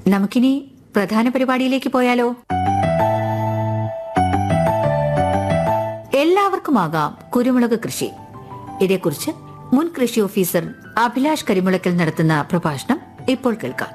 നമുക്കിനി പ്രധാന പരിപാടിയിലേക്ക് പോയാലോ എല്ലാവർക്കുമാകാം കുരുമുളക് കൃഷി ഇതേക്കുറിച്ച് മുൻ കൃഷി ഓഫീസർ അഭിലാഷ് കരിമുളക്കൽ നടത്തുന്ന പ്രഭാഷണം ഇപ്പോൾ കേൾക്കാം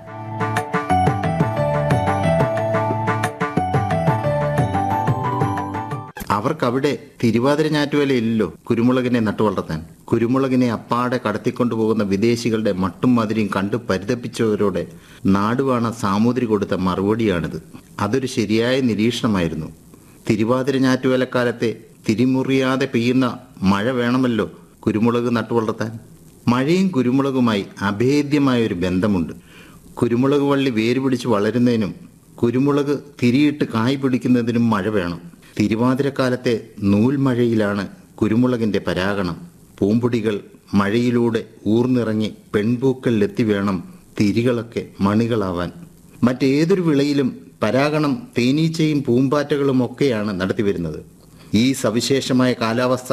അവർക്കവിടെ തിരുവാതിര ഞാറ്റുവേലയില്ലല്ലോ കുരുമുളകിനെ നട്ടുവളർത്താൻ കുരുമുളകിനെ അപ്പാടെ കടത്തിക്കൊണ്ടുപോകുന്ന വിദേശികളുടെ മട്ടും മതിരിയും കണ്ടു പരിതപ്പിച്ചവരോടെ നാടുവാണ സാമൂതിരി കൊടുത്ത മറുപടിയാണിത് അതൊരു ശരിയായ നിരീക്ഷണമായിരുന്നു തിരുവാതിര ഞാറ്റുവേലക്കാലത്തെ തിരിമുറിയാതെ പെയ്യുന്ന മഴ വേണമല്ലോ കുരുമുളക് നട്ടുവളർത്താൻ മഴയും കുരുമുളകുമായി അഭേദ്യമായ ഒരു ബന്ധമുണ്ട് കുരുമുളക് വള്ളി വേര് പിടിച്ച് വളരുന്നതിനും കുരുമുളക് തിരിയിട്ട് കായ് പിടിക്കുന്നതിനും മഴ വേണം തിരുവാതിരക്കാലത്തെ നൂൽമഴയിലാണ് കുരുമുളകിന്റെ പരാഗണം പൂമ്പൊടികൾ മഴയിലൂടെ ഊർന്നിറങ്ങി പെൺപൂക്കളിലെത്തി വേണം തിരികളൊക്കെ മണികളാവാൻ മറ്റേതൊരു വിളയിലും പരാഗണം തേനീച്ചയും പൂമ്പാറ്റകളും ഒക്കെയാണ് നടത്തിവരുന്നത് ഈ സവിശേഷമായ കാലാവസ്ഥ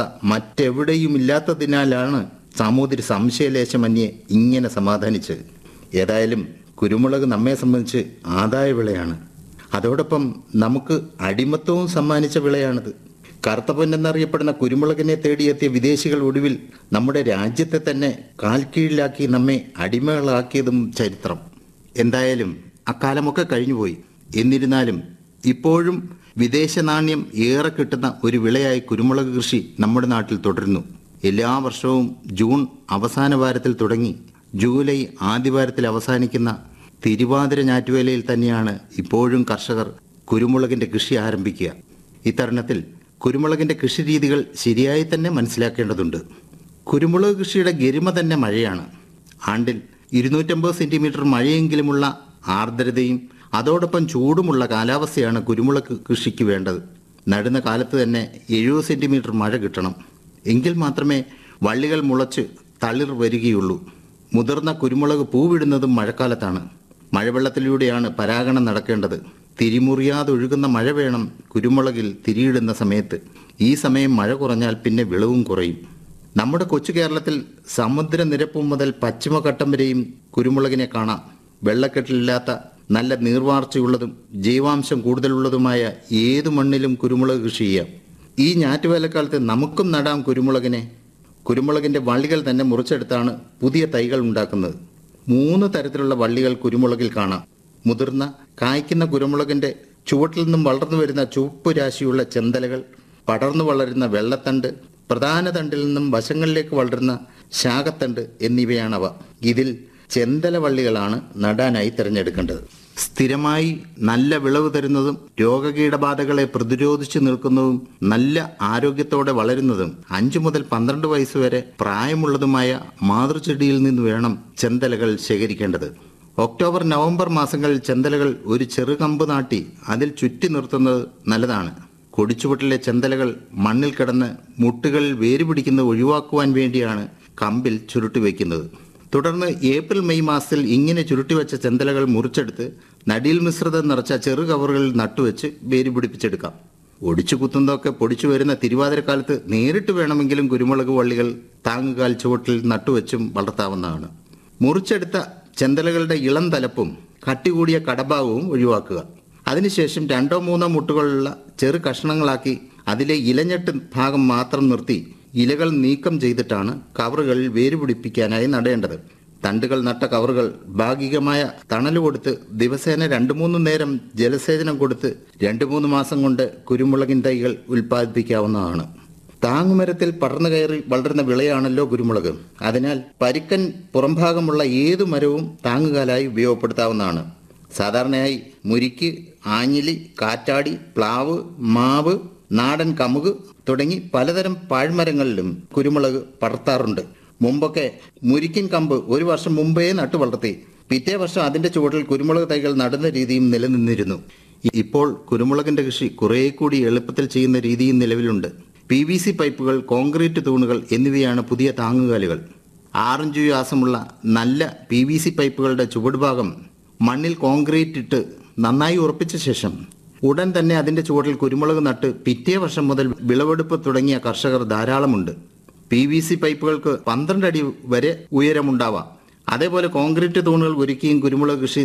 മറ്റെവിടെയുമില്ലാത്തതിനാലാണ് സാമൂതിരി സംശയലേശമന്യേ ഇങ്ങനെ സമാധാനിച്ചത് ഏതായാലും കുരുമുളക് നമ്മെ സംബന്ധിച്ച് ആദായ വിളയാണ് അതോടൊപ്പം നമുക്ക് അടിമത്വവും സമ്മാനിച്ച വിളയാണിത് കറുത്ത പൊന്നെന്നറിയപ്പെടുന്ന കുരുമുളകിനെ തേടിയെത്തിയ വിദേശികൾ ഒടുവിൽ നമ്മുടെ രാജ്യത്തെ തന്നെ കാൽക്കീഴിലാക്കി നമ്മെ അടിമകളാക്കിയതും ചരിത്രം എന്തായാലും അക്കാലമൊക്കെ കഴിഞ്ഞുപോയി എന്നിരുന്നാലും ഇപ്പോഴും വിദേശ നാണ്യം ഏറെ കിട്ടുന്ന ഒരു വിളയായി കുരുമുളക് കൃഷി നമ്മുടെ നാട്ടിൽ തുടരുന്നു എല്ലാ വർഷവും ജൂൺ അവസാന വാരത്തിൽ തുടങ്ങി ജൂലൈ ആദ്യവാരത്തിൽ അവസാനിക്കുന്ന തിരുവാതിര ഞാറ്റുവേലയിൽ തന്നെയാണ് ഇപ്പോഴും കർഷകർ കുരുമുളകിന്റെ കൃഷി ആരംഭിക്കുക ഇത്തരുണത്തിൽ കുരുമുളകിന്റെ കൃഷി രീതികൾ ശരിയായി തന്നെ മനസ്സിലാക്കേണ്ടതുണ്ട് കുരുമുളക് കൃഷിയുടെ ഗരിമ തന്നെ മഴയാണ് ആണ്ടിൽ ഇരുന്നൂറ്റമ്പത് സെന്റിമീറ്റർ മഴയെങ്കിലുമുള്ള ആർദ്രതയും അതോടൊപ്പം ചൂടുമുള്ള കാലാവസ്ഥയാണ് കുരുമുളക് കൃഷിക്ക് വേണ്ടത് നടുന്ന കാലത്ത് തന്നെ എഴുപത് സെന്റിമീറ്റർ മഴ കിട്ടണം എങ്കിൽ മാത്രമേ വള്ളികൾ മുളച്ച് തളിർ വരികയുള്ളൂ മുതിർന്ന കുരുമുളക് പൂവിടുന്നതും മഴക്കാലത്താണ് മഴവെള്ളത്തിലൂടെയാണ് പരാഗണം നടക്കേണ്ടത് തിരിമുറിയാതെ ഒഴുകുന്ന മഴ വേണം കുരുമുളകിൽ തിരിയിടുന്ന സമയത്ത് ഈ സമയം മഴ കുറഞ്ഞാൽ പിന്നെ വിളവും കുറയും നമ്മുടെ കൊച്ചു കേരളത്തിൽ സമുദ്രനിരപ്പ് മുതൽ പശ്ചിമഘട്ടം വരെയും കുരുമുളകിനെ കാണാം വെള്ളക്കെട്ടിലില്ലാത്ത നല്ല നീർവാർച്ചയുള്ളതും ജൈവാംശം കൂടുതലുള്ളതുമായ ഏതു മണ്ണിലും കുരുമുളക് കൃഷി ചെയ്യാം ഈ ഞാറ്റുവേലക്കാലത്ത് നമുക്കും നടാം കുരുമുളകിനെ കുരുമുളകിന്റെ വള്ളികൾ തന്നെ മുറിച്ചെടുത്താണ് പുതിയ തൈകൾ ഉണ്ടാക്കുന്നത് മൂന്ന് തരത്തിലുള്ള വള്ളികൾ കുരുമുളകിൽ കാണാം മുതിർന്ന കായ്ക്കുന്ന കുരുമുളകിന്റെ ചുവട്ടിൽ നിന്നും വളർന്നു വരുന്ന ചുവപ്പ് രാശിയുള്ള ചെന്തലകൾ പടർന്നു വളരുന്ന വെള്ളത്തണ്ട് പ്രധാന തണ്ടിൽ നിന്നും വശങ്ങളിലേക്ക് വളരുന്ന ശാഖത്തണ്ട് എന്നിവയാണവ ഇതിൽ ചെന്തല വള്ളികളാണ് നടാനായി തിരഞ്ഞെടുക്കേണ്ടത് സ്ഥിരമായി നല്ല വിളവ് തരുന്നതും രോഗകീടബാധകളെ പ്രതിരോധിച്ചു നിൽക്കുന്നതും നല്ല ആരോഗ്യത്തോടെ വളരുന്നതും അഞ്ചു മുതൽ പന്ത്രണ്ട് വയസ്സ് വരെ പ്രായമുള്ളതുമായ മാതൃചെടിയിൽ നിന്ന് വേണം ചെന്തലകൾ ശേഖരിക്കേണ്ടത് ഒക്ടോബർ നവംബർ മാസങ്ങളിൽ ചെന്തലകൾ ഒരു ചെറുകമ്പ് നാട്ടി അതിൽ ചുറ്റി നിർത്തുന്നത് നല്ലതാണ് കൊടിച്ചുവട്ടിലെ ചെന്തലകൾ മണ്ണിൽ കിടന്ന് മുട്ടുകളിൽ വേരുപിടിക്കുന്നത് ഒഴിവാക്കുവാൻ വേണ്ടിയാണ് കമ്പിൽ ചുരുട്ടി വയ്ക്കുന്നത് തുടർന്ന് ഏപ്രിൽ മെയ് മാസത്തിൽ ഇങ്ങനെ ചുരുട്ടിവെച്ച ചെന്തലകൾ മുറിച്ചെടുത്ത് നടിയിൽ മിശ്രിതം നിറച്ച ചെറു കവറുകളിൽ നട്ടുവെച്ച് വേര് പിടിപ്പിച്ചെടുക്കാം ഒടിച്ചു കുത്തുന്നതൊക്കെ പൊടിച്ചു വരുന്ന തിരുവാതിരക്കാലത്ത് നേരിട്ട് വേണമെങ്കിലും കുരുമുളക് വള്ളികൾ താങ്ങുകാൽ ചുവട്ടിൽ നട്ടുവെച്ചും വളർത്താവുന്നതാണ് മുറിച്ചെടുത്ത ചെന്തലകളുടെ ഇളം തലപ്പും കട്ടികൂടിയ കടഭാഗവും ഒഴിവാക്കുക അതിനുശേഷം രണ്ടോ മൂന്നോ മുട്ടുകളുള്ള ചെറു കഷ്ണങ്ങളാക്കി അതിലെ ഇലഞ്ഞെട്ട് ഭാഗം മാത്രം നിർത്തി ഇലകൾ നീക്കം ചെയ്തിട്ടാണ് കവറുകളിൽ വേര് പിടിപ്പിക്കാനായി നടേണ്ടത് തണ്ടുകൾ നട്ട കവറുകൾ ഭാഗികമായ തണൽ കൊടുത്ത് ദിവസേന രണ്ടു മൂന്ന് നേരം ജലസേചനം കൊടുത്ത് രണ്ടു മൂന്ന് മാസം കൊണ്ട് കുരുമുളകിൻ തൈകൾ ഉൽപ്പാദിപ്പിക്കാവുന്നതാണ് താങ്ങുമരത്തിൽ പടർന്നു കയറി വളരുന്ന വിളയാണല്ലോ കുരുമുളക് അതിനാൽ പരിക്കൻ പുറംഭാഗമുള്ള ഏതു മരവും താങ്ങുകാലായി ഉപയോഗപ്പെടുത്താവുന്നതാണ് സാധാരണയായി മുരിക്ക് ആഞ്ഞിലി കാറ്റാടി പ്ലാവ് മാവ് നാടൻ കമുക് തുടങ്ങി പലതരം പാഴ്മരങ്ങളിലും കുരുമുളക് പടർത്താറുണ്ട് മുമ്പൊക്കെ മുരിക്കിൻ കമ്പ് ഒരു വർഷം മുമ്പേ നട്ടു വളർത്തി പിറ്റേ വർഷം അതിന്റെ ചുവട്ടിൽ കുരുമുളക് തൈകൾ നടുന്ന രീതിയും നിലനിന്നിരുന്നു ഇപ്പോൾ കുരുമുളകിന്റെ കൃഷി കുറേ കൂടി എളുപ്പത്തിൽ ചെയ്യുന്ന രീതിയും നിലവിലുണ്ട് പി വി സി പൈപ്പുകൾ കോൺക്രീറ്റ് തൂണുകൾ എന്നിവയാണ് പുതിയ താങ്ങുകാലുകൾ ആറിഞ്ചു വ്യാസമുള്ള നല്ല പി വി സി പൈപ്പുകളുടെ ചുവടുഭാഗം മണ്ണിൽ കോൺക്രീറ്റ് ഇട്ട് നന്നായി ഉറപ്പിച്ച ശേഷം ഉടൻ തന്നെ അതിന്റെ ചുവട്ടിൽ കുരുമുളക് നട്ട് പിറ്റേ വർഷം മുതൽ വിളവെടുപ്പ് തുടങ്ങിയ കർഷകർ ധാരാളമുണ്ട് പി വി സി പൈപ്പുകൾക്ക് പന്ത്രണ്ട് അടി വരെ ഉയരമുണ്ടാവാം അതേപോലെ കോൺക്രീറ്റ് തൂണുകൾ ഒരുക്കിയും കുരുമുളക് കൃഷി